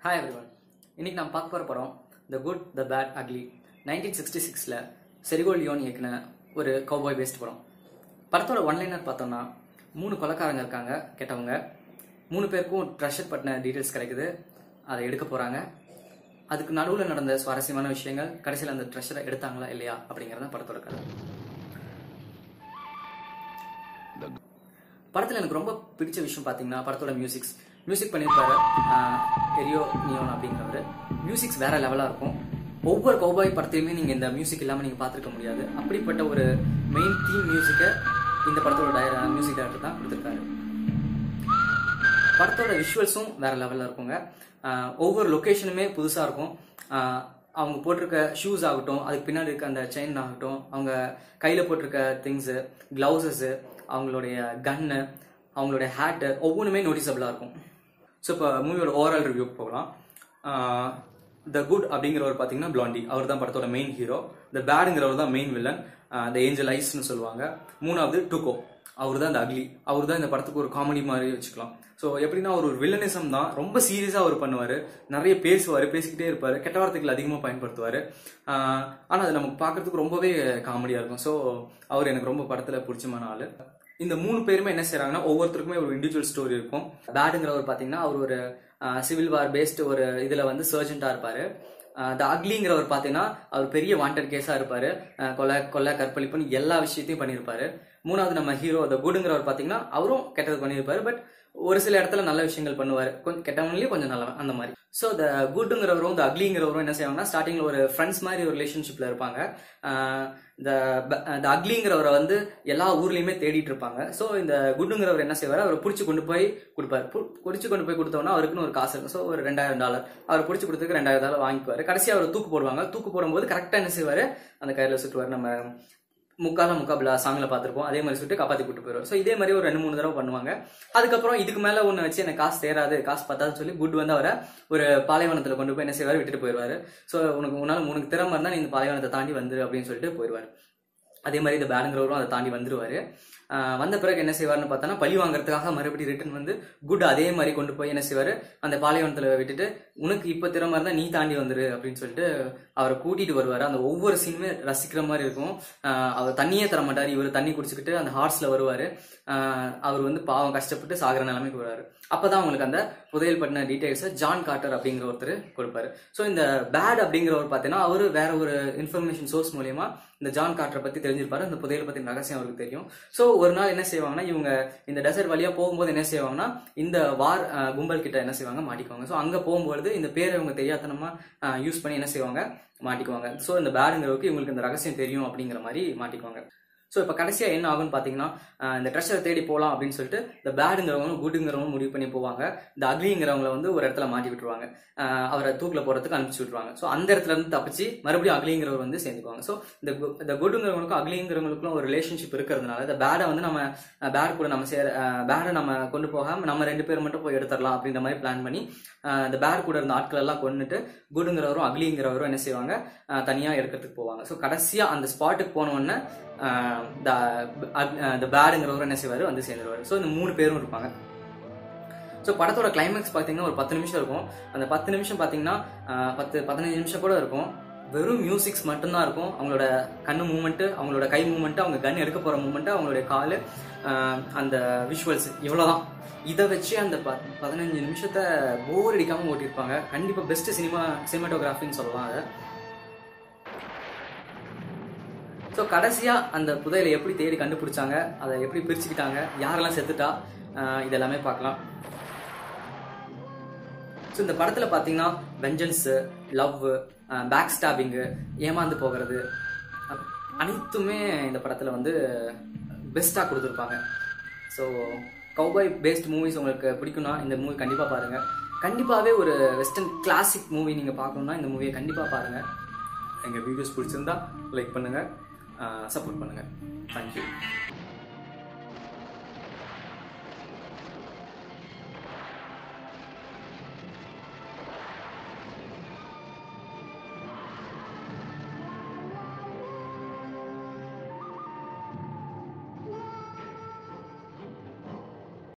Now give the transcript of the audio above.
hi everyone இன்னைக்கு நான் பார்க்க போகிற படம் the good the bad ugly nineteen sixty சிக்ஸில் செரிகோ லியோன் இயக்குன ஒரு கௌபாய் பேஸ்ட் படம் படத்தோட ஒன்லைனர் பார்த்தோம்னா மூணு கொலைக்காரங்க இருக்காங்க கெட்டவங்க மூணு பேருக்கும் ட்ரெஷர் பட்டின டீட்டெயில்ஸ் கிடைக்குது அதை எடுக்க போகிறாங்க அதுக்கு நடுவில் நடந்த சுவாரஸ்யமான விஷயங்கள் கடைசியில் அந்த ட்ரெஷரை எடுத்தாங்களா இல்லையா அப்படிங்கிறது தான் படத்தோட கதை படத்தில் எனக்கு ரொம்ப பிடிச்ச விஷயம் பார்த்தீங்கன்னா படத்தோட மியூசிக்ஸ் மியூசிக் பண்ணியிருப்பாரு ஆஹ், எரியோ நியோன் அப்படிங்கிறவர் மியூசிக்ஸ் வேற லெவலாக இருக்கும் ஒவ்வொரு கௌபாய் படத்தையுமே நீங்கள் இந்த மியூசிக் இல்லாமல் நீங்கள் பார்த்துருக்க முடியாது அப்படிப்பட்ட ஒரு மெயின் தீம் மியூசிக்கை இந்த படத்தோட மியூசிக் டைரக்டர் தான் கொடுத்துருக்காரு படத்தோட விஷுவல்ஸும் வேற லெவலில் இருக்குங்க ஆஹ் ஒவ்வொரு லொக்கேஷனுமே புதுசாக இருக்கும் ஆஹ் அவங்க போட்டிருக்க ஷூஸ் ஆகட்டும் அதுக்கு பின்னாடி இருக்க அந்த செயின் ஆகட்டும் அவங்க கையில் போட்டிருக்க திங்ஸு க்ளவுசஸ்ஸு அவங்களுடைய கன்னு அவங்களுடைய ஹேட்டு ஒவ்வொன்றுமே நோட்டிசபிளாக இருக்கும் ஸோ இப்போ மூவியோட ஓவரால் ரிவ்யூக்கு போகலாம் த குட் அப்படிங்கிறவர் பார்த்தீங்கன்னா பிளாண்டி அவர் தான் படத்தோட மெயின் ஹீரோ த பேடுங்கிறவர் தான் மெயின் வில்லன் த ஏஞ்சல் ஐஸ்னு சொல்லுவாங்க மூணாவது டுகோ அவர் தான் இந்த அக்லி அவர் தான் இந்த படத்துக்கு ஒரு காமெடி மாதிரி வச்சுக்கலாம் ஸோ எப்படின்னா அவர் ஒரு வில்லனிசம் தான் ரொம்ப சீரியஸாக அவர் பண்ணுவார் நிறைய பேசுவார் பேசிக்கிட்டே இருப்பார் கெட்ட வார்த்தைகள் அதிகமாக பயன்படுத்துவார் ஆனால் அது நமக்கு பார்க்கறதுக்கு ரொம்பவே காமெடியாக இருக்கும் ஸோ அவர் எனக்கு ரொம்ப படத்தில் பிடிச்சமான ஆள் இந்த மூணு பேருமே என்ன செய்றாங்கன்னா ஒவ்வொருத்தருக்குமே ஒரு இண்டிவிஜுவல் ஸ்டோரி இருக்கும் பேடுங்கிறவர் பார்த்தீங்கன்னா அவர் ஒரு சிவில் வார் பேஸ்ட் ஒரு இதில் வந்து சர்ஜென்ட்டாக இருப்பார் த அக்லிங்கிறவர் பார்த்தீங்கன்னா அவர் பெரிய வாண்டட் கேஸாக இருப்பார் கொலை கொலை கற்பழிப்புன்னு எல்லா விஷயத்தையும் பண்ணியிருப்பாரு மூணாவது நம்ம ஹீரோ த குடுங்கிறவர் பார்த்தீங்கன்னா அவரும் கெட்டது பண்ணியிருப்பாரு பட் ஒரு சில இடத்துல நல்ல விஷயங்கள் பண்ணுவார் கொஞ்சம் கெட்டவன்லயும் கொஞ்சம் நல்லவன் அந்த மாதிரி ஸோ த குட்டுங்கிறவரும் த அக்லிங்கிறவரும் என்ன செய்வாங்கன்னா ஸ்டார்டிங்ல ஒரு ஃப்ரெண்ட்ஸ் மாதிரி ஒரு ரிலேஷன்ஷிப்ல இருப்பாங்க த த அக்லிங்கிறவரை வந்து எல்லா ஊர்லயுமே தேடிட்டு இருப்பாங்க ஸோ இந்த குட்டுங்கிறவர் என்ன செய்வார் அவரை பிடிச்சி கொண்டு போய் கொடுப்பாரு பிடிச்சி கொண்டு போய் கொடுத்தோன்னா அவருக்குன்னு ஒரு காசு இருக்கும் ஸோ ஒரு ரெண்டாயிரம் டாலர் அவர் பிடிச்சி கொடுத்ததுக்கு ரெண்டாயிரம் டாலர் வாங்கிக்குவாரு கடைசியாக அவர் தூக்கு போடுவாங்க தூக்கு போடும்போது கரெக்டாக என்ன செய்வார் அந்த கயிறில் சுற்றுவார் நம்ம முக்கால முக்காபிலா சாமியில் பார்த்துருப்போம் அதே மாதிரி சொல்லிட்டு காப்பாற்றி கூட்டு போயிடுவார் ஸோ இதே மாதிரி ஒரு ரெண்டு மூணு தடவை பண்ணுவாங்க அதுக்கப்புறம் இதுக்கு மேலே ஒன்று வச்சு எனக்கு காசு தேராது காசு பத்தாதுன்னு சொல்லி குட் வந்து அவரை ஒரு பாலைவனத்தில் கொண்டு போய் என்ன செய்வார் விட்டுட்டு போயிடுவார் ஸோ உனக்கு உன்னால் உனக்கு திறமை இருந்தால் நீ இந்த பாலைவனத்தை தாண்டி வந்துரு அப்படின்னு சொல்லிட்டு போயிடுவார் அதே மாதிரி இந்த பேடுங்கிறவரும் அதை தாண்டி வந்துருவாரு ஆஹ் வந்த பிறகு என்ன செய்வார்னு பார்த்தோன்னா பழி வாங்குறதுக்காக மறுபடியும் ரிட்டர்ன் வந்து குட் அதே மாதிரி கொண்டு போய் என்ன செய்வார் அந்த பாலைவனத்தில் விட்டுட்டு உனக்கு இப்போ திறமை இருந்தால் நீ தாண்டி வந்துரு அப்படின்னு சொல்லிட்டு அவரை கூட்டிட்டு வருவார் அந்த ஒவ்வொரு சீனுமே ரசிக்கிற மாதிரி இருக்கும் ஆஹ் அவர் தண்ணியே தர மாட்டார் இவர் தண்ணி குடிச்சுக்கிட்டு அந்த ஹார்ஸ்ல வருவார் அவர் வந்து பாவம் கஷ்டப்பட்டு சாகிற நிலைமைக்கு வருவார் அப்பதான் அவங்களுக்கு அந்த புதையல் பட்டின டீடைல்ஸை ஜான் கார்ட்டர் அப்படிங்கிற ஒருத்தர் கொடுப்பாரு ஸோ இந்த பேட் அப்படிங்கிறவர் பார்த்தீங்கன்னா அவர் வேற ஒரு இன்ஃபர்மேஷன் சோர்ஸ் மூலியமா இந்த ஜான் கார்ட்டரை பத்தி தெரிஞ்சிருப்பாரு அந்த புதையல் பத்தி ரகசியம் அவருக்கு தெரியும் ஸோ ஒரு நாள் என்ன செய்வாங்கன்னா இவங்க இந்த டெசர்ட் வழியா போகும்போது என்ன செய்வாங்கன்னா இந்த வார் அஹ், கும்பல் கிட்ட என்ன செய்வாங்க மாட்டிக்குவாங்க ஸோ அங்க போகும்பொழுது இந்த பேரை இவங்க தெரியாதனமா யூஸ் பண்ணி என்ன செய்வாங்க மாட்டிக்குவாங்க ஸோ இந்த பேடுங்கிறவருக்கு இவங்களுக்கு இந்த ரகசியம் தெரியும் அப்படிங்கிற மாதிரி மாட்டிக்குவாங்க ஸோ இப்போ கடைசியாக என்ன ஆகும்னு பார்த்தீங்கன்னா ஆஹ் இந்த ட்ரெஷரை தேடி போகலாம் அப்படின்னு சொல்லிட்டு இந்த பேடுங்கிறவங்களும் குட்டுங்கிறவங்க முடிவு பண்ணி போவாங்க இந்த அக்லிங்கிறவங்கள வந்து ஒரு இடத்துல மாட்டி விட்டுருவாங்க ஆஹ் அவரை தூக்கில் போகிறதுக்கு அனுப்பிச்சு விட்டுருவாங்க ஸோ அந்த இடத்துல இருந்து தப்பிச்சு மறுபடியும் அக்லிங்கிறவர் வந்து சேர்ந்துக்குவாங்க ஸோ இந்த கு- இந்த குட்டுங்கிறவங்களுக்கும் அக்லிங்கிறவங்களுக்கும் ஒரு ரிலேஷன்ஷிப் இருக்கிறதுனால இந்த பேடை வந்து நம்ம பேட் கூட நம்ம சேர பேடை நம்ம கொண்டு போகாம நம்ம ரெண்டு பேர் மட்டும் போய் எடுத்துடலாம் அப்படின்ற மாதிரி பிளான் பண்ணி ஆஹ் இந்த பேட் கூட இருந்த ஆட்கள் எல்லாம் கொண்டுட்டு குடுங்கிறவரும் அக்லிங்கிறவரும் என்ன செய்வாங்க ஆஹ் தனியா எடுக்கிறதுக்கு போவாங்க ஸோ கடைசியா அந்த ஸ்பாட்டுக்கு போன உடனே இந்த பேடுங்கிறவரும் என்ன செய்வாரு வந்து சேர்ந்துருவாரு ஸோ இந்த மூணு பேரும் இருப்பாங்க ஸோ படத்தோட கிளைமேக்ஸ் பார்த்தீங்கன்னா ஒரு பத்து நிமிஷம் இருக்கும் அந்த பத்து நிமிஷம் பார்த்தீங்கன்னா ஆஹ் பத்து பதினஞ்சு நிமிஷம் கூட இருக்கும் வெறும் மியூசிக்ஸ் மட்டும்தான் இருக்கும் அவங்களோட கண்ணு மூமெண்ட்டு அவங்களோட கை மூமெண்ட்டு அவங்க கன் எடுக்க போகிற மூமெண்ட்டு அவங்களுடைய கால் அந்த விஷுவல்ஸ் இவ்வளோதான் இதை வச்சு அந்த ப பதினஞ்சு நிமிஷத்தை போர் அடிக்காமல் ஓட்டியிருப்பாங்க கண்டிப்பாக பெஸ்ட் சினிமா சினிமாட்டோகிராஃபின்னு சொல்லலாம் அதை ஸோ கடைசியாக அந்த புதையலை எப்படி தேடி கண்டுபிடிச்சாங்க அதை எப்படி பிரிச்சுக்கிட்டாங்க யாரெல்லாம் செத்துட்டா ஆஹ் இதெல்லாமே பார்க்கலாம் ஸோ இந்த படத்தில் பார்த்தீங்கன்னா வெஞ்சன்ஸு லவ் பேக் ஸ்டாபிங்கு ஏமாந்து போகிறது அ- அனைத்துமே இந்த படத்தில் வந்து பெஸ்ட்டாக கொடுத்துருப்பாங்க ஸோ கௌபாய் பேஸ்ட் மூவிஸ் உங்களுக்கு பிடிக்கும்னா இந்த மூவி கண்டிப்பாக பாருங்கள் கண்டிப்பாகவே ஒரு வெஸ்டர்ன் கிளாசிக் மூவி நீங்கள் பார்க்கணுன்னா இந்த மூவியை கண்டிப்பாக பாருங்கள் எங்கள் வீடியோஸ் பிடிச்சிருந்தா லைக் பண்ணுங்கள் சப்போர்ட் பண்ணுங்கள் தேங்க்யூ